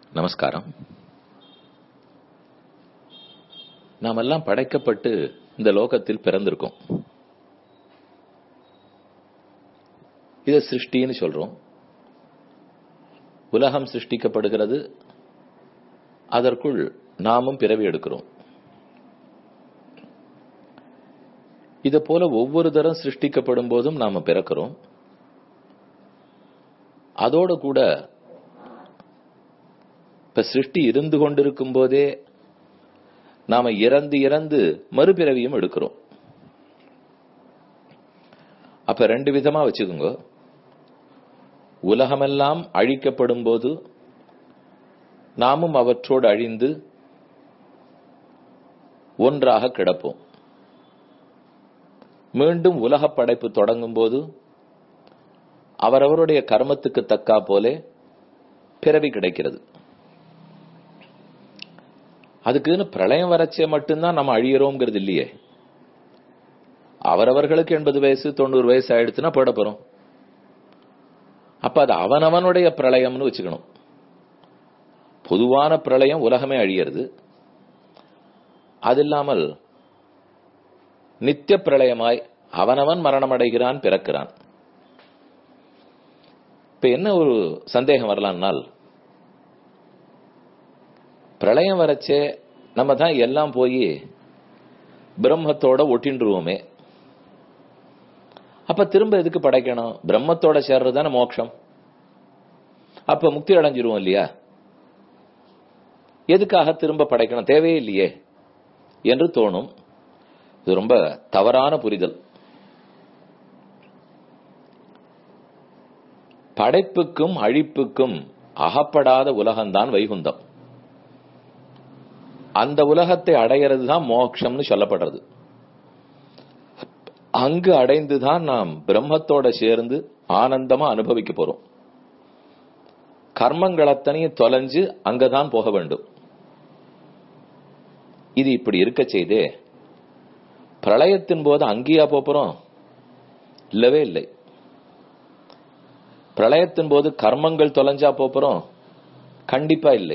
நமஸ்காரம் நாமெல்லாம் படைக்கப்பட்டு இந்த லோகத்தில் பிறந்திருக்கோம் இத சிருஷ்டின்னு சொல்றோம் உலகம் சிருஷ்டிக்கப்படுகிறது அதற்குள் நாமும் பிறவி எடுக்கிறோம் இத போல ஒவ்வொரு தரம் சிருஷ்டிக்கப்படும் போதும் நாம பிறக்கிறோம் அதோட கூட இப்ப சிருஷ்டி இருந்து கொண்டிருக்கும் போதே நாம இறந்து இறந்து மறுபிறவியும் எடுக்கிறோம் அப்ப ரெண்டு விதமா வச்சுக்கோங்க உலகமெல்லாம் அழிக்கப்படும் போது நாமும் அவற்றோடு அழிந்து ஒன்றாக கிடப்போம் மீண்டும் உலக படைப்பு தொடங்கும் போது அவரவருடைய கர்மத்துக்கு தக்கா போலே பிறவி கிடைக்கிறது அதுக்குன்னு பிரளயம் வரச்சே மட்டும்தான் நம்ம அழியறோங்கிறது இல்லையே அவரவர்களுக்கு எண்பது வயசு தொண்ணூறு வயசு ஆயிடுச்சுன்னா போட போறோம் அப்ப அது அவனவனுடைய பிரளயம்னு வச்சுக்கணும் பொதுவான பிரளயம் உலகமே அழியறது அது இல்லாமல் நித்திய பிரளயமாய் அவனவன் மரணம் அடைகிறான் பிறக்கிறான் இப்ப என்ன ஒரு சந்தேகம் வரலாம்னால் பிரளயம் வரச்சே நம்ம தான் எல்லாம் போய் பிரம்மத்தோட ஒட்டின்றுவோமே அப்ப திரும்ப எதுக்கு படைக்கணும் பிரம்மத்தோட சேர்றது தானே மோட்சம் அப்ப முக்தி அடைஞ்சிருவோம் இல்லையா எதுக்காக திரும்ப படைக்கணும் தேவையே இல்லையே என்று தோணும் இது ரொம்ப தவறான புரிதல் படைப்புக்கும் அழிப்புக்கும் அகப்படாத உலகம்தான் வைகுந்தம் அந்த உலகத்தை அடையிறது தான் மோட்சம்னு சொல்லப்படுறது அங்கு அடைந்துதான் நாம் பிரம்மத்தோட சேர்ந்து ஆனந்தமா அனுபவிக்க போறோம் கர்மங்கள் அத்தனையும் தொலைஞ்சு அங்கதான் போக வேண்டும் இது இப்படி இருக்க செய்தே பிரளயத்தின் போது அங்கேயா போறோம் இல்லவே இல்லை பிரளயத்தின் போது கர்மங்கள் தொலைஞ்சா போறோம் கண்டிப்பா இல்லை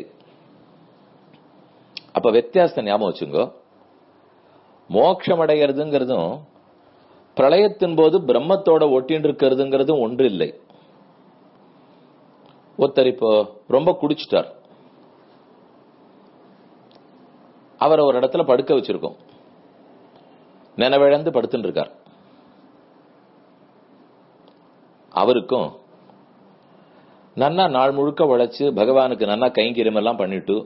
அப்ப வித்தியாசத்தை ஞாபகம் வச்சுங்க மோட்சம் அடைகிறதுங்கிறதும் பிரளயத்தின் போது பிரம்மத்தோட ஒட்டின்னு இருக்கிறதுங்கிறதும் ஒன்று இல்லை ஒருத்தர் இப்போ ரொம்ப குடிச்சிட்டார் அவரை ஒரு இடத்துல படுக்க வச்சிருக்கோம் நினைவிழந்து படுத்துட்டு இருக்கார் அவருக்கும் நன்னா நாள் முழுக்க உழைச்சு பகவானுக்கு நன்னா கைங்கரியம் எல்லாம் பண்ணிட்டு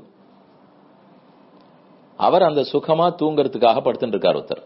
அவர் அந்த சுகமா தூங்கறதுக்காக படுத்துட்டு இருக்கார் ஒருத்தர்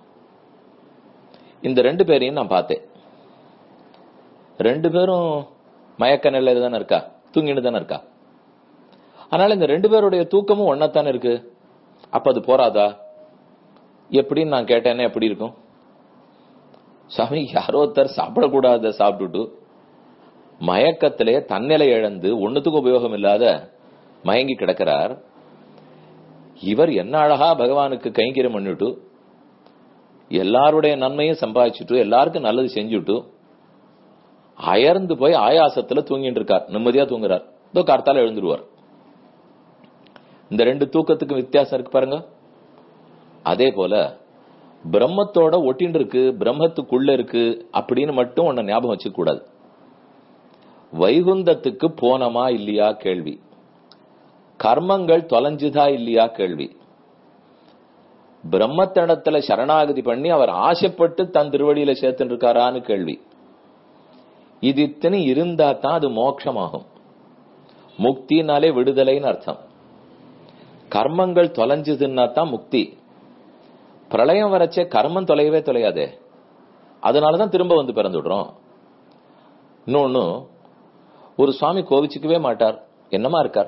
இந்த ரெண்டு பேரையும் நான் பார்த்தேன் ரெண்டு பேரும் மயக்க நிலையில தானே இருக்கா தூங்கிட்டு தானே இருக்கா அதனால இந்த ரெண்டு பேருடைய தூக்கமும் ஒன்னத்தானே இருக்கு அப்ப அது போறாதா எப்படின்னு நான் கேட்டேனே எப்படி இருக்கும் சாமி யாரோ ஒருத்தர் சாப்பிடக்கூடாத சாப்பிட்டுட்டு மயக்கத்திலே தன்னிலை இழந்து ஒன்னுத்துக்கு உபயோகம் இல்லாத மயங்கி கிடக்கிறார் இவர் என்ன அழகா பகவானுக்கு கைங்கரியம் பண்ணிட்டு எல்லாருடைய நன்மையும் சம்பாதிச்சுட்டு எல்லாருக்கும் நல்லது செஞ்சுட்டு அயர்ந்து போய் ஆயாசத்துல தூங்கிட்டு இருக்கார் நிம்மதியா தூங்குறார் இதோ கார்த்தால எழுந்துருவார் இந்த ரெண்டு தூக்கத்துக்கு வித்தியாசம் இருக்கு பாருங்க அதே போல பிரம்மத்தோட ஒட்டின்னு இருக்கு பிரம்மத்துக்குள்ள இருக்கு அப்படின்னு மட்டும் உன்னை ஞாபகம் வச்சுக்க கூடாது வைகுந்தத்துக்கு போனமா இல்லையா கேள்வி கர்மங்கள் தொலைஞ்சுதா இல்லையா கேள்வி பிரம்மத்தனத்துல சரணாகதி பண்ணி அவர் ஆசைப்பட்டு தன் திருவடியில சேர்த்துட்டு இருக்காரான்னு கேள்வி இது இத்தனை இருந்தா தான் அது மோட்சமாகும் முக்தினாலே விடுதலைன்னு அர்த்தம் கர்மங்கள் தொலைஞ்சதுன்னா தான் முக்தி பிரளயம் வரச்சே கர்மம் தொலையவே தொலையாதே அதனாலதான் திரும்ப வந்து பிறந்துடுறோம் இன்னொன்னு ஒரு சுவாமி கோவிச்சுக்கவே மாட்டார் என்னமா இருக்கார்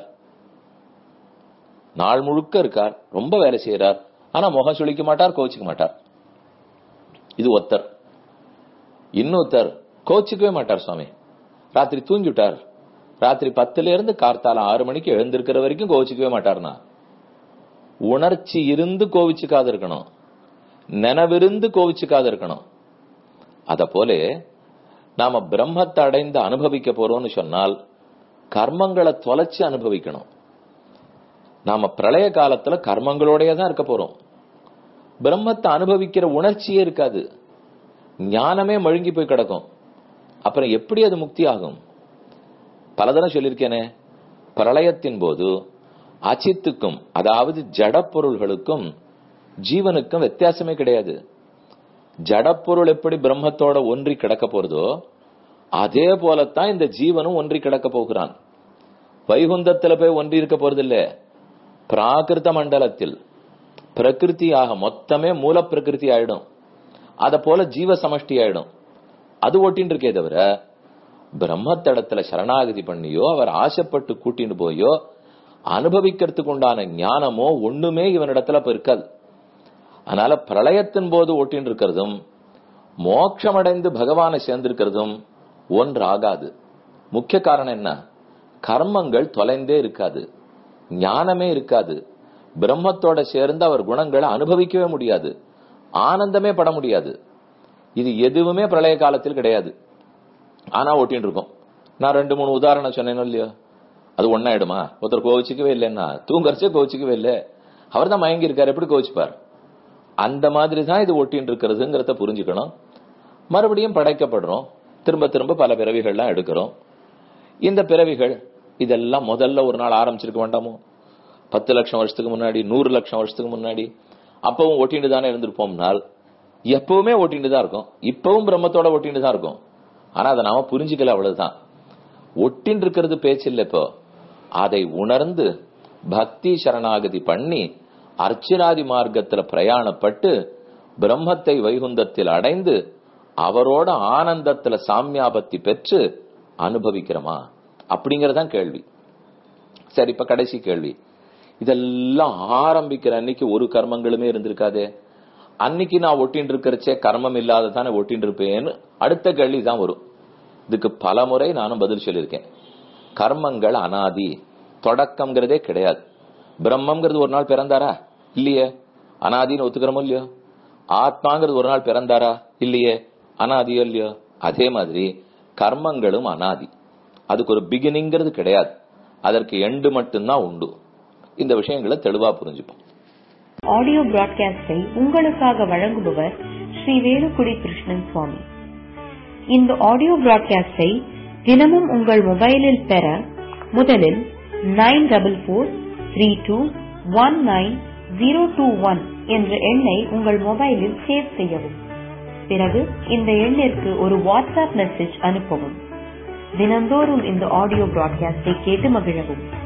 நாள் முழுக்க இருக்கார் ரொம்ப வேலை செய்யறார் ஆனா முகம் சுழிக்க மாட்டார் கோச்சிக்க மாட்டார் இது ஒத்தர் இன்னொருத்தர் கோச்சிக்கவே மாட்டார் சுவாமி ராத்திரி தூங்கிவிட்டார் ராத்திரி பத்துல இருந்து கார்த்தால ஆறு மணிக்கு எழுந்திருக்கிற வரைக்கும் கோவிச்சுக்கவே மாட்டார்னா உணர்ச்சி இருந்து கோவிச்சுக்காது இருக்கணும் நினைவிருந்து கோவிச்சுக்காது இருக்கணும் அத போல நாம பிரம்மத்தை அடைந்து அனுபவிக்க போறோம்னு சொன்னால் கர்மங்களை தொலைச்சு அனுபவிக்கணும் நாம பிரளய காலத்துல கர்மங்களோடயே தான் இருக்க போறோம் பிரம்மத்தை அனுபவிக்கிற உணர்ச்சியே இருக்காது ஞானமே மழுங்கி போய் கிடக்கும் அப்புறம் எப்படி அது முக்தி ஆகும் பலதரம் சொல்லியிருக்கேனே பிரளயத்தின் போது அச்சித்துக்கும் அதாவது ஜடப்பொருள்களுக்கும் ஜீவனுக்கும் வித்தியாசமே கிடையாது ஜடப்பொருள் எப்படி பிரம்மத்தோட ஒன்றி கிடக்க போறதோ அதே போலத்தான் இந்த ஜீவனும் ஒன்றி கிடக்க போகிறான் வைகுந்தத்துல போய் ஒன்றி இருக்க போறதில்ல பிராகிருத மண்டலத்தில் பிரகிருதியாக மொத்தமே மூல பிரகிருதி ஆயிடும் அத போல ஜீவ சமஷ்டி ஆயிடும் அது ஒட்டின்னு இருக்கே தவிர பிரம்மத்தடத்துல சரணாகதி பண்ணியோ அவர் ஆசைப்பட்டு கூட்டின்னு போயோ அனுபவிக்கிறதுக்கு உண்டான ஞானமோ ஒண்ணுமே இவனிடத்துல இப்ப இருக்காது அதனால பிரளயத்தின் போது ஒட்டின்னு இருக்கிறதும் மோட்சமடைந்து பகவானை சேர்ந்திருக்கிறதும் ஒன்றாகாது முக்கிய காரணம் என்ன கர்மங்கள் தொலைந்தே இருக்காது ஞானமே இருக்காது பிரம்மத்தோட சேர்ந்து அவர் குணங்களை அனுபவிக்கவே முடியாது ஆனந்தமே பட முடியாது இது எதுவுமே பிரளய காலத்தில் கிடையாது ஆனா ஓட்டின்னு இருக்கோம் நான் ரெண்டு மூணு உதாரணம் சொன்னேனோ இல்லையோ அது ஒன்னாயிடுமா ஒருத்தர் கோவிச்சுக்கவே இல்லைன்னா தூங்கறச்சே கோவிச்சுக்கவே இல்லை அவர் தான் மயங்கி இருக்காரு எப்படி கோவிச்சுப்பார் அந்த மாதிரி தான் இது ஒட்டின்னு இருக்கிறதுங்கிறத புரிஞ்சுக்கணும் மறுபடியும் படைக்கப்படுறோம் திரும்ப திரும்ப பல பிறவிகள்லாம் எடுக்கிறோம் இந்த பிறவிகள் இதெல்லாம் முதல்ல ஒரு நாள் ஆரம்பிச்சிருக்க வேண்டாமோ பத்து லட்சம் வருஷத்துக்கு முன்னாடி நூறு லட்சம் வருஷத்துக்கு முன்னாடி அப்பவும் ஒட்டிட்டு தானே இருந்திருப்போம்னால் எப்பவுமே ஒட்டிட்டு தான் இருக்கும் இப்பவும் பிரம்மத்தோட ஒட்டிட்டு தான் இருக்கும் ஆனா அதை நாம புரிஞ்சுக்கல அவ்வளவுதான் ஒட்டின்னு இருக்கிறது பேச்சு இல்லை இப்போ அதை உணர்ந்து பக்தி சரணாகதி பண்ணி அர்ச்சனாதி மார்க்கத்துல பிரயாணப்பட்டு பிரம்மத்தை வைகுந்தத்தில் அடைந்து அவரோட ஆனந்தத்துல சாமியாபத்தி பெற்று அனுபவிக்கிறோமா அப்படிங்கறதான் கேள்வி சரி இப்ப கடைசி கேள்வி இதெல்லாம் ஆரம்பிக்கிற அன்னைக்கு ஒரு கர்மங்களுமே இருந்திருக்காதே அன்னைக்கு நான் ஒட்டின்னு இருக்கிறச்சே கர்மம் இல்லாத தானே ஒட்டின்னு இருப்பேன்னு அடுத்த கேள்வி தான் வரும் இதுக்கு பல முறை நானும் பதில் சொல்லியிருக்கேன் கர்மங்கள் அனாதி தொடக்கம்ங்கிறதே கிடையாது பிரம்மங்கிறது ஒரு நாள் பிறந்தாரா இல்லையே அனாதின்னு ஒத்துக்கிறோமோ இல்லையோ ஆத்மாங்கிறது ஒரு நாள் பிறந்தாரா இல்லையே அனாதியோ இல்லையோ அதே மாதிரி கர்மங்களும் அனாதி அதுக்கு ஒரு பிகினிங்கிறது கிடையாது அதற்கு எண்டு மட்டும்தான் உண்டு இந்த விஷயங்களை தெளிவா புரிஞ்சுப்போம் ஆடியோ பிராட்காஸ்டை உங்களுக்காக வழங்குபவர் ஸ்ரீ வேலுக்குடி கிருஷ்ணன் சுவாமி இந்த ஆடியோ பிராட்காஸ்டை தினமும் உங்கள் மொபைலில் பெற முதலில் nine double four three two one nine zero two one என்ற எண்ணை உங்கள் மொபைலில் சேவ் செய்யவும் பிறகு இந்த எண்ணிற்கு ஒரு வாட்ஸ்அப் மெசேஜ் அனுப்பவும் தினந்தோறும் இந்த ஆடியோ பிராட்காஸ்டை கேட்டு மகிழவும்